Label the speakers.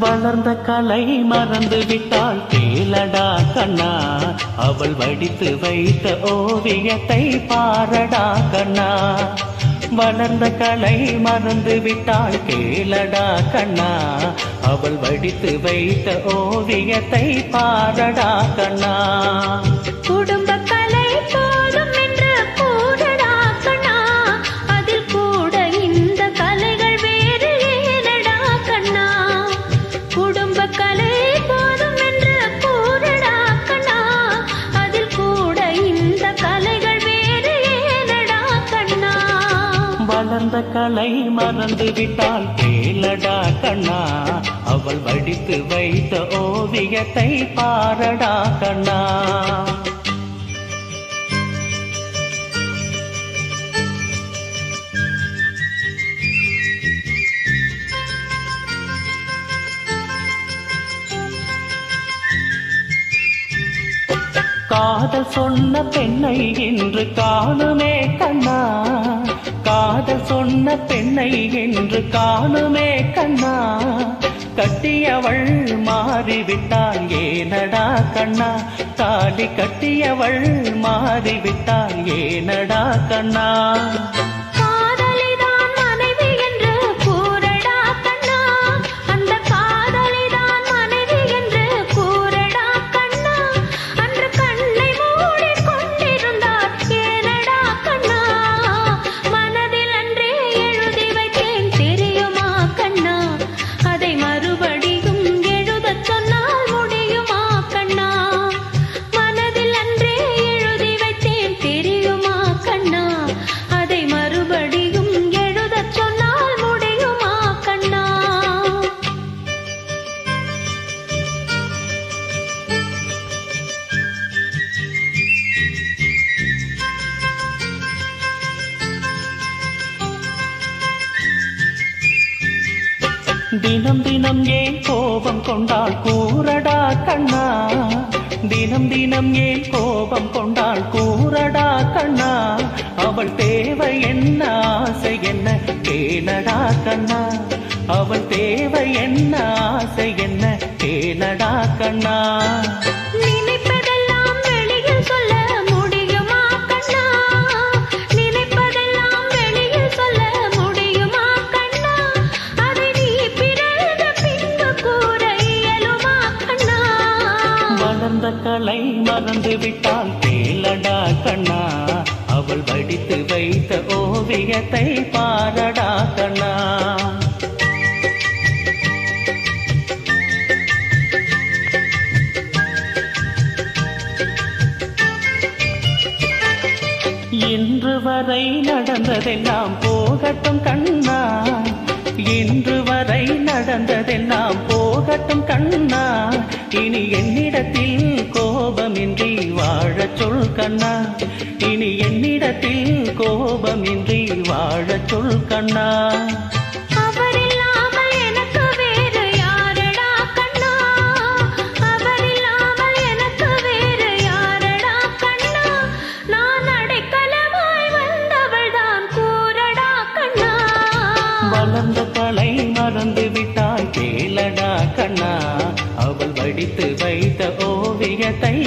Speaker 1: வளர்ந்த கலை மறந்து விட்டாள் கேளடா கண்ணா அவள் வடித்து வைத்த ஓவியத்தை பாரடா கண்ணா வளர்ந்த கலை மறந்து விட்டாள் கேளடா கண்ணா அவள் வடித்து வைத்த ஓவியத்தை பாரடா கண்ணா
Speaker 2: குடும்ப கலை போதும் என்று கூடடா கண்ணா அதில் கூட இந்த கலைகள் வேறு ஏனடா கண்ணா குடும்ப கலை போதும் என்று கூடடா கண்ணா அதில் கூட இந்த கலைகள் வேறு ஏனடா கண்ணா
Speaker 1: வளர்ந்த கலை மறந்து விட்டாள் கேளடா கண்ணா அவள் வடித்து வைத்த ஓவியத்தை பாரடா கண்ணா காதல் சொன்ன பெண்ணை இன்று காணுமே கண்ணா காதல் சொன்ன பெண்ணை என்று காணுமே கண்ணா கட்டியவள் மாறிவிட்டாள் ஏனடா கண்ணா தாலி கட்டியவள் மாறிவிட்டாள் ஏனடா கண்ணா
Speaker 2: காதலிதான் மனைவி என்று கூறடா கண்ணா அந்த காதலிதான் மனைவி என்று கூறடா கண்ணா அன்று கண்ணை மூடி கொண்டிருந்தார் ஏனடா கண்ணா மனதில் அன்றே எழுதி வைத்தேன் தெரியுமா கண்ணா அதை மறுபடியும் எழுதச் சொன்னால் முடியுமா கண்ணா மனதில் அன்றே எழுதி வைத்தேன் தெரியுமா கண்ணா அதை மறுபடியும் எழுதச் சொன்னால் முடியுமா கண்ணா
Speaker 1: தினம் தினம் ஏன் கோபம் கொண்டாள் கூறடா கண்ணா தினம் தினம் ஏன் கோபம் கொண்டாள் கூறடா கண்ணா அவள் தேவை என்ன ஆசை என்ன கேளடா கண்ணா அவள் தேவை என்ன ஆசை என்ன கேளடா கண்ணா
Speaker 2: நினைப்பதெல்லாம் வெளியில் சொல்ல முடியுமா கண்ணா நினைப்பதெல்லாம் வெளியில் சொல்ல முடியுமா கண்ணா அதை நீ பிறந்த பின்பு கூற இயலுமா கண்ணா
Speaker 1: வளர்ந்த கலை மறந்து விட்டால் கேளடா கண்ணா அவள் வடித்து வைத்த ஓவியத்தை பாரடா கண்ணா இன்று வரை நடந்ததெல்லாம் போகட்டும் கண்ணா இன்று வரை நடந்ததெல்லாம் போகட்டும் கண்ணா இனி என்னிடத்தில் கோபமின்றி வாழச் சொல் கண்ணா இனி என்னிடத்தில் கோபமின்றி வாழச் சொல் கண்ணா
Speaker 2: அவர் இல்லாமல் எனக்கு வேறு யாரடா கண்ணா அவர் இல்லாமல் எனக்கு வேறு யாரடா கண்ணா நான் அடைக்கலமாய் வந்தவள் தான் கூறடா கண்ணா
Speaker 1: வளர்ந்த கலை மறந்து விட்டாய் கேளடா கண்ணா அவள் வடித்து வைத்த ஓவியத்தை